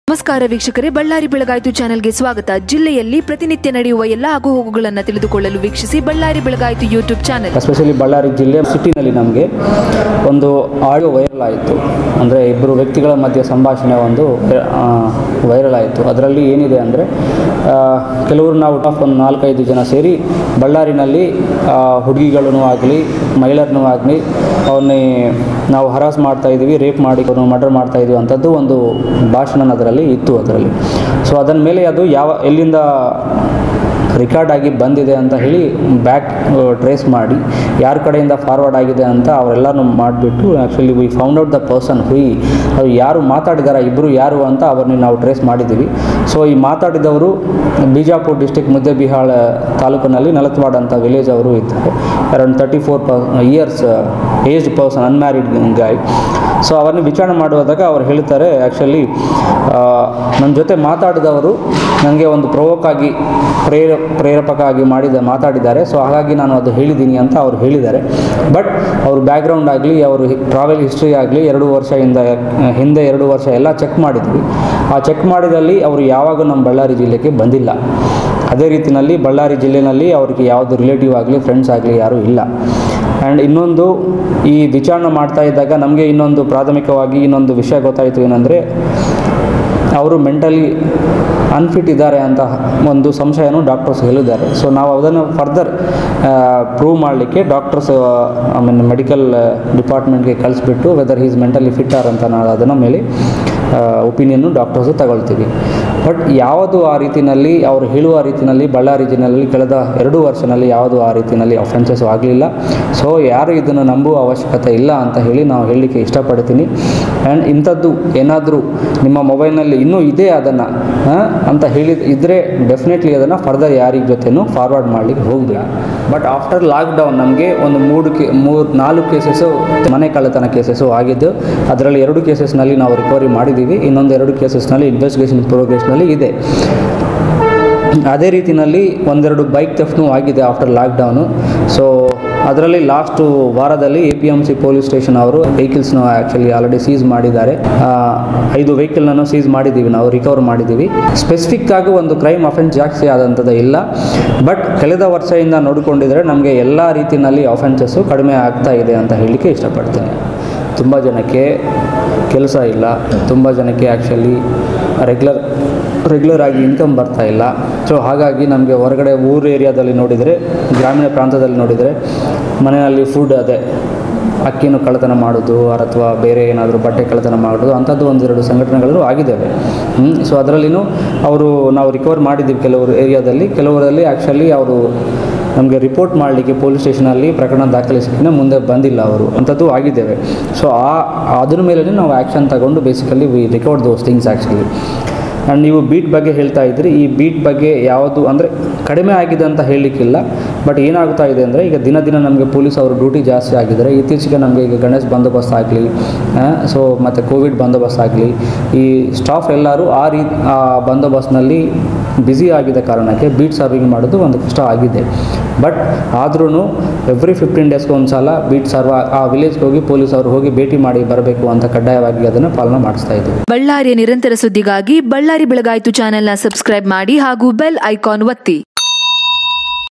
ನಮಸ್ಕಾರ ವೀಕ್ಷಕರೇ ಬಳ್ಳಾರಿ ಬೆಳಗಾಯಿತು ಚಾನೆಲ್ಗೆ ಸ್ವಾಗತ ಜಿಲ್ಲೆಯಲ್ಲಿ ಪ್ರತಿನಿತ್ಯ ನಡೆಯುವ ಎಲ್ಲ ಆಗುಹೋಗುಗಳನ್ನು ತಿಳಿದುಕೊಳ್ಳಲು ವೀಕ್ಷಿಸಿ ಬಳ್ಳಾರಿ ಬೆಳಗಾಯಿತು ಯೂಟ್ಯೂಬ್ ಚಾನೆಲ್ ಎಸ್ಪೆಷಲಿ ಬಳ್ಳಾರಿ ಜಿಲ್ಲೆ ಸಿಟಿನಲ್ಲಿ ನಮಗೆ ಒಂದು ಆಡಿಯೋ ವೈರಲ್ ಆಯಿತು ಅಂದರೆ ಇಬ್ಬರು ವ್ಯಕ್ತಿಗಳ ಮಧ್ಯೆ ಸಂಭಾಷಣೆ ಒಂದು ವೈರಲ್ ಆಯಿತು ಅದರಲ್ಲಿ ಏನಿದೆ ಅಂದರೆ ಕೆಲವರು ನಾವು ಟಾಪ್ ಒಂದು ನಾಲ್ಕೈದು ಜನ ಸೇರಿ ಬಳ್ಳಾರಿನಲ್ಲಿ ಹುಡುಗಿಗಳೂ ಆಗಲಿ ಮಹಿಳೆಯರನ್ನೂ ಆಗಲಿ ಅವನ್ನೇ ನಾವು ಹರಾಸ್ ಮಾಡ್ತಾ ಇದ್ದೀವಿ ರೇಪ್ ಮಾಡಿ ಮರ್ಡರ್ ಮಾಡ್ತಾ ಇದೀವಿ ಅಂಥದ್ದು ಒಂದು ಭಾಷಣ ಅದರಲ್ಲಿ ಇತ್ತು ಅದರಲ್ಲಿ ಸೊ ಅದರ ಮೇಲೆ ಅದು ಯಾವ ಎಲ್ಲಿಂದ ರೆಕಾರ್ಡ್ ಆಗಿ ಬಂದಿದೆ ಅಂತ ಹೇಳಿ ಬ್ಯಾಕ್ ಟ್ರೇಸ್ ಮಾಡಿ ಯಾರ ಕಡೆಯಿಂದ ಫಾರ್ವರ್ಡ್ ಆಗಿದೆ ಅಂತ ಅವರೆಲ್ಲನೂ ಮಾಡಿಬಿಟ್ಟು actually we found out the person who ಅದು ಯಾರು ಮಾತಾಡಿದಾರ ಇಬ್ಬರು ಯಾರು ಅಂತ ಅವ್ರನ್ನ ನಾವು ಟ್ರೇಸ್ ಮಾಡಿದ್ದೀವಿ ಸೊ ಈ ಮಾತಾಡಿದವರು ಬಿಜಾಪುರ ಡಿಸ್ಟಿಕ್ ಮುದ್ದೆಬಿಹಾಳ ತಾಲೂಕಿನಲ್ಲಿ ನಲತ್ವಾಡ ಅಂತ ವಿಲೇಜ್ ಅವರು ಇದ್ದಾರೆ ಅರೌಂಡ್ ತರ್ಟಿ ಫೋರ್ ಪ years aged person unmarried guy so ಅವರನ್ನು ವಿಚಾರಣೆ ಮಾಡುವಾಗ ಅವ್ರು ಹೇಳ್ತಾರೆ ಆ್ಯಕ್ಚುಲಿ ನನ್ನ ಜೊತೆ ಮಾತಾಡಿದವರು ನನಗೆ ಒಂದು ಪ್ರವೋಕ್ ಆಗಿ ಪ್ರೇರ ಪ್ರೇರೇಪಕ ಆಗಿ ಮಾಡಿದ ಮಾತಾಡಿದ್ದಾರೆ ಸೊ ಹಾಗಾಗಿ ನಾನು ಅದು ಹೇಳಿದ್ದೀನಿ ಅಂತ ಅವ್ರು ಹೇಳಿದ್ದಾರೆ ಬಟ್ ಅವ್ರ ಬ್ಯಾಕ್ಗ್ರೌಂಡ್ ಆಗಲಿ ಅವರು ಟ್ರಾವೆಲ್ ಹಿಸ್ಟ್ರಿ ಆಗಲಿ ಎರಡು ವರ್ಷದಿಂದ ಹಿಂದೆ ಎರಡು ವರ್ಷ ಎಲ್ಲ ಚೆಕ್ ಮಾಡಿದ್ವಿ ಆ ಚೆಕ್ ಮಾಡಿದಲ್ಲಿ ಅವರು ಯಾವಾಗೂ ನಮ್ಮ ಬಳ್ಳಾರಿ ಜಿಲ್ಲೆಗೆ ಬಂದಿಲ್ಲ ಅದೇ ರೀತಿಯಲ್ಲಿ ಬಳ್ಳಾರಿ ಜಿಲ್ಲೆಯಲ್ಲಿ ಅವರಿಗೆ ಯಾವುದು ರಿಲೇಟಿವ್ ಆಗಲಿ ಫ್ರೆಂಡ್ಸ್ ಆಗಲಿ ಯಾರೂ ಇಲ್ಲ ಆ್ಯಂಡ್ ಇನ್ನೊಂದು ಈ ವಿಚಾರಣೆ ಮಾಡ್ತಾ ಇದ್ದಾಗ ನಮಗೆ ಇನ್ನೊಂದು ಪ್ರಾಥಮಿಕವಾಗಿ ಇನ್ನೊಂದು ವಿಷಯ ಗೊತ್ತಾಯಿತು ಏನಂದರೆ ಅವರು ಮೆಂಟಲಿ ಅನ್ಫಿಟ್ ಇದ್ದಾರೆ ಅಂತ ಒಂದು ಸಂಶಯನೂ ಡಾಕ್ಟರ್ಸ್ ಹೇಳಿದ್ದಾರೆ ಸೊ ನಾವು ಅದನ್ನು ಫರ್ದರ್ ಪ್ರೂವ್ ಮಾಡಲಿಕ್ಕೆ ಡಾಕ್ಟರ್ಸ್ ಐ ಮೀನ್ ಮೆಡಿಕಲ್ ಡಿಪಾರ್ಟ್ಮೆಂಟ್ಗೆ ಕಳಿಸ್ಬಿಟ್ಟು whether is mentally fit are ಅಂತ ನಾವು ಅದನ್ನು ಮೇಲೆ ಒಪಿನಿಯನ್ನು ಡಾಕ್ಟರ್ಸು ತಗೊಳ್ತೀವಿ ಬಟ್ ಯಾವುದು ಆ ರೀತಿಯಲ್ಲಿ ಅವರು ಹೇಳುವ ರೀತಿಯಲ್ಲಿ ಬಳ್ಳಾರಿ ಜಿಲ್ಲೆಯಲ್ಲಿ ಕಳೆದ ಎರಡು ವರ್ಷದಲ್ಲಿ ಯಾವುದು ಆ ರೀತಿಯಲ್ಲಿ ಅಫೆನ್ಸಸ್ ಆಗಲಿಲ್ಲ ಸೊ ಯಾರು ಇದನ್ನು ನಂಬುವ ಅವಶ್ಯಕತೆ ಇಲ್ಲ ಅಂತ ಹೇಳಿ ನಾವು ಹೇಳಲಿಕ್ಕೆ ಇಷ್ಟಪಡ್ತೀನಿ ಆ್ಯಂಡ್ ಇಂಥದ್ದು ಏನಾದರೂ ನಿಮ್ಮ ಮೊಬೈಲ್ನಲ್ಲಿ ಇನ್ನೂ ಇದೆ ಅದನ್ನು ಅಂತ ಹೇಳಿ ಇದ್ದರೆ ಡೆಫಿನೆಟ್ಲಿ ಅದನ್ನು ಫರ್ದರ್ ಯಾರಿಗ ಜೊತೆನೂ ಫಾರ್ವರ್ಡ್ ಮಾಡಲಿಕ್ಕೆ ಹೋಗಬೇಕು ಬಟ್ ಆಫ್ಟರ್ ಲಾಕ್ಡೌನ್ ನಮಗೆ ಒಂದು ಮೂರು ಕೆ ಮೂರು ನಾಲ್ಕು ಕೇಸಸ್ಸು ಮನೆ ಕಳ್ಳತನ ಕೇಸಸ್ಸು ಆಗಿದ್ದು ಅದರಲ್ಲಿ ಎರಡು ಕೇಸಸ್ನಲ್ಲಿ ನಾವು ರಿಕವರಿ ಮಾಡಿದ್ದೀವಿ ಇನ್ನೊಂದು ಎರಡು ಕೇಸಸ್ನಲ್ಲಿ ಇನ್ವೆಸ್ಟಿಗೇಷನ್ ಪ್ರೋಗ್ರೆಸ್ನಲ್ಲಿ ಇದೆ ಅದೇ ರೀತಿಯಲ್ಲಿ ಒಂದೆರಡು ಬೈಕ್ ಥೆಫ್ಟ್ನೂ ಆಗಿದೆ ಆಫ್ಟರ್ ಲಾಕ್ಡೌನು ಸೊ ಅದರಲ್ಲಿ ಲಾಸ್ಟು ವಾರದಲ್ಲಿ A P M C police station ಅವರು ವೆಹಿಕಲ್ಸ್ನ ಆ್ಯಕ್ಚುಲಿ ಆಲ್ರೆಡಿ ಸೀಸ್ ಮಾಡಿದ್ದಾರೆ ಆ, ಐದು ವೆಹಿಕಲ್ನನ್ನು ಸೀಸ್ ಮಾಡಿದ್ದೀವಿ ನಾವು ರಿಕವರ್ ಮಾಡಿದ್ದೀವಿ ಸ್ಪೆಸಿಫಿಕ್ ಆಗಿ ಒಂದು ಕ್ರೈಮ್ ಅಫೆನ್ಸ್ ಜಾಸ್ತಿ ಆದಂಥದ್ದು ಇಲ್ಲ ಬಟ್ ಕಳೆದ ವರ್ಷದಿಂದ ನೋಡಿಕೊಂಡಿದ್ರೆ ನಮಗೆ ಎಲ್ಲ ರೀತಿಯಲ್ಲಿ ಅಫೆನ್ಸಸ್ಸು ಕಡಿಮೆ ಆಗ್ತಾ ಇದೆ ಅಂತ ಹೇಳಲಿಕ್ಕೆ ಇಷ್ಟಪಡ್ತೀನಿ ತುಂಬ ಜನಕ್ಕೆ ಕೆಲಸ ಇಲ್ಲ ತುಂಬ ಜನಕ್ಕೆ ಆ್ಯಕ್ಚುಲಿ ರೆಗ್ಯುಲರ್ ರೆಗ್ಯುಲರ್ ಆಗಿ ಇನ್ಕಮ್ ಬರ್ತಾ ಇಲ್ಲ ಸೊ ಹಾಗಾಗಿ ನಮಗೆ ಹೊರಗಡೆ ಊರು ಏರಿಯಾದಲ್ಲಿ ನೋಡಿದರೆ ಗ್ರಾಮೀಣ ಪ್ರಾಂತದಲ್ಲಿ ನೋಡಿದರೆ ಮನೆಯಲ್ಲಿ ಫುಡ್ ಅದೇ ಅಕ್ಕಿನೂ ಕಳ್ಳತನ ಮಾಡೋದು ಅಥವಾ ಬೇರೆ ಏನಾದರೂ ಬಟ್ಟೆ ಕಳ್ಳತನ ಮಾಡೋದು ಅಂಥದ್ದು ಒಂದೆರಡು ಸಂಘಟನೆಗಳು ಆಗಿದ್ದಾವೆ ಸೊ ಅದರಲ್ಲಿನೂ ಅವರು ನಾವು ರಿಕವರ್ ಮಾಡಿದ್ದೀವಿ ಕೆಲವರು ಏರಿಯಾದಲ್ಲಿ ಕೆಲವರಲ್ಲಿ ಆ್ಯಕ್ಚುಲಿ ಅವರು ನಮಗೆ ರಿಪೋರ್ಟ್ ಮಾಡಲಿಕ್ಕೆ ಪೊಲೀಸ್ ಸ್ಟೇಷನಲ್ಲಿ ಪ್ರಕರಣ ದಾಖಲಿಸಲಿಕ್ಕೆ ಮುಂದೆ ಬಂದಿಲ್ಲ ಅವರು ಅಂಥದ್ದು ಆಗಿದ್ದೇವೆ ಸೊ ಆ ಅದ್ರ ಮೇಲೆ ನಾವು ಆ್ಯಕ್ಷನ್ ತಗೊಂಡು basically we recovered those things actually and ನೀವು ಬೀಟ್ ಬಗ್ಗೆ ಹೇಳ್ತಾ ಇದ್ರಿ ಈ ಬೀಟ್ ಬಗ್ಗೆ ಯಾವುದು ಅಂದರೆ ಕಡಿಮೆ ಆಗಿದೆ ಅಂತ ಹೇಳಲಿಕ್ಕಿಲ್ಲ ಬಟ್ ಏನಾಗ್ತಾ ಇದೆ ಅಂದರೆ ಈಗ ದಿನ ದಿನ ನಮಗೆ ಪೊಲೀಸ್ ಅವರು ಡ್ಯೂಟಿ ಜಾಸ್ತಿ ಆಗಿದ್ದಾರೆ ಇತ್ತೀಚೆಗೆ ನಮಗೆ ಈಗ ಗಣೇಶ್ ಬಂದೋಬಸ್ತ್ ಆಗಲಿ ಸೊ ಮತ್ತು ಕೋವಿಡ್ ಬಂದೋಬಸ್ತ್ ಆಗಲಿ ಈ ಸ್ಟಾಫ್ ಎಲ್ಲರೂ ಆ ರೀ ಆ ಬಂದೋಬಸ್ತ್ನಲ್ಲಿ ಬ್ಯುಸಿ ಆಗಿದ್ದ ಕಾರಣಕ್ಕೆ ಬೀಟ್ ಸರ್ವಿಂಗ್ ಮಾಡೋದು ಒಂದು ಕಷ್ಟ ಆಗಿದೆ ಬಟ್ ಆದ್ರೂ ಎವ್ರಿ ಫಿಫ್ಟೀನ್ ಡೇಸ್ಗೆ ಒಂದು ಸಲ ಬೀಟ್ ಸರ್ವ ಆ ವಿಲೇಜ್ಗೆ ಹೋಗಿ ಪೊಲೀಸ್ ಅವರು ಹೋಗಿ ಭೇಟಿ ಮಾಡಿ ಬರಬೇಕು ಅಂತ ಕಡ್ಡಾಯವಾಗಿ ಅದನ್ನು ಪಾಲನೆ ಮಾಡಿಸ್ತಾ ಇದ್ದೀವಿ ಬಳ್ಳಾರಿಯ ನಿರಂತರ ಸುದ್ದಿಗಾಗಿ ಬಳ್ಳಾರಿ ಬೆಳಗಾಯಿತು ಚಾನೆಲ್ನ ಸಬ್ಸ್ಕ್ರೈಬ್ ಮಾಡಿ ಹಾಗೂ ಬೆಲ್ ಐಕಾನ್ ಒತ್ತಿ